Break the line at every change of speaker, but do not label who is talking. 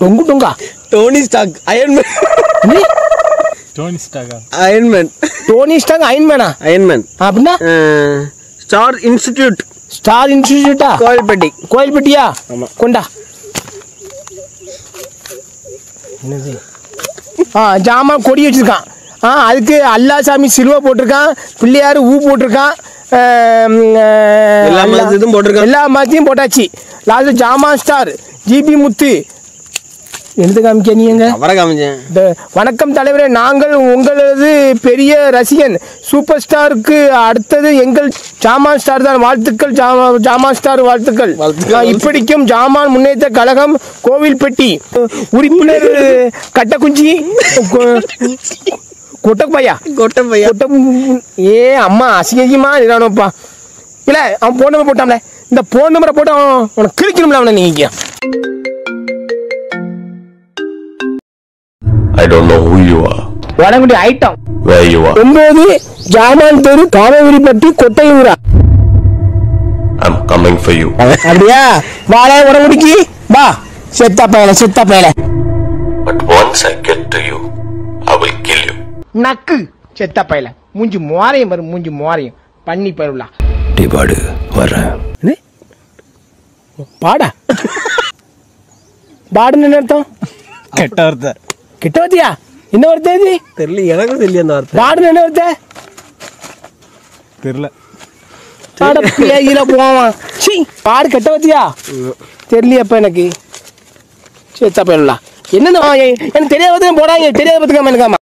தொங்கு தொங்கா
Dhoni Stark iron man
நீ
Tony ஸ்டாகா
அயன்மேன்
டோனி ஸ்டாக் அயன்மேனா
அயன்மேன்
அப்படின்னா
ஸ்டார் இன்ஸ்டிடியூட்
ஸ்டார் இன்ஸ்டிடியூட்டா
கோயில்பட்டி
கோயில்பட்டியா
ஆமா.
கொண்டா என்னது ஆ ஜாமான் கொடி வச்சிருக்கான் ஆ அதுக்கு அல்லாசாமி சிலுவை போட்டிருக்கான் பிள்ளையார் ஊ போட்டிருக்கான் ஆம், ஆ,
எல்லா
அல்லா-
மதத்தையும் போட்டிருக்கான்.
எல்லா மதத்தையும் போட்டாச்சு லாஸ்ட் ஜாமான் ஸ்டார் ஜிபி முத்து எழுத்து காமிக்க நீங்க
அவரை காமிச்சேன்
இந்த வணக்கம் தலைவரே நாங்கள் உங்களது பெரிய ரசிகன் சூப்பர் ஸ்டாருக்கு அடுத்தது எங்கள் ஜாமான் ஸ்டார் தான் வாழ்த்துக்கள் ஜாமா ஜாமான் ஸ்டார் வாழ்த்துக்கள்
வாழ்த்துக்கள்.
நான் இப்படிக்கும் ஜாமான் முன்னேற்ற கழகம் கோவில்பட்டி உறுப்பினர் கட்டக்குஞ்சி கொட்டப்பையா
கொட்டை பையன்
கொட்ட ஏ அம்மா அசிங்கமா இதானோப்பா இல்ல அவன் போன் நம்பர் போட்டான்ல இந்த போன் நம்பரை போட்டு அவன் உனக்கு கிழிக்கணும்ல அவனை நீங்க
I don't know who you are,
வடங்குடி ஐட்டம்
where you are.
ஒன்பது ஜாமான் தெரு காமவிரிப்பட்டி கொட்டையூரா
I'm coming for you.
அப்படியா வாழை உடம்புடிக்கு வா செத்தா பயல செத்தா பயல
But once I get to you, I will kill you.
நக்கு செத்தா பயல மூஞ்சி மோரையும் வரும் மூஞ்சி மோரையும் பண்ணி பருவலா
டிபாடு வர்றேன்
பாடா பாடுன்னு என்ன அர்த்தம்
கெட்ட வார்த்தை
கிட்ட வத்தியா என்ன வார்த்தை இது
தெரியல எனக்கும் தெரியல அந்த வார்த்தை
பாடுன்னு என்ன வார்த்தை
தெரியல
பாட பேயில போவான் சீ பாடு கெட்ட வத்தியா தெரியலையப்ப எனக்கு செத்தா பயலா என்னன்னு எனக்கு தெரியாத போடாங்க தெரியாத பத்துக்காம எனக்காமா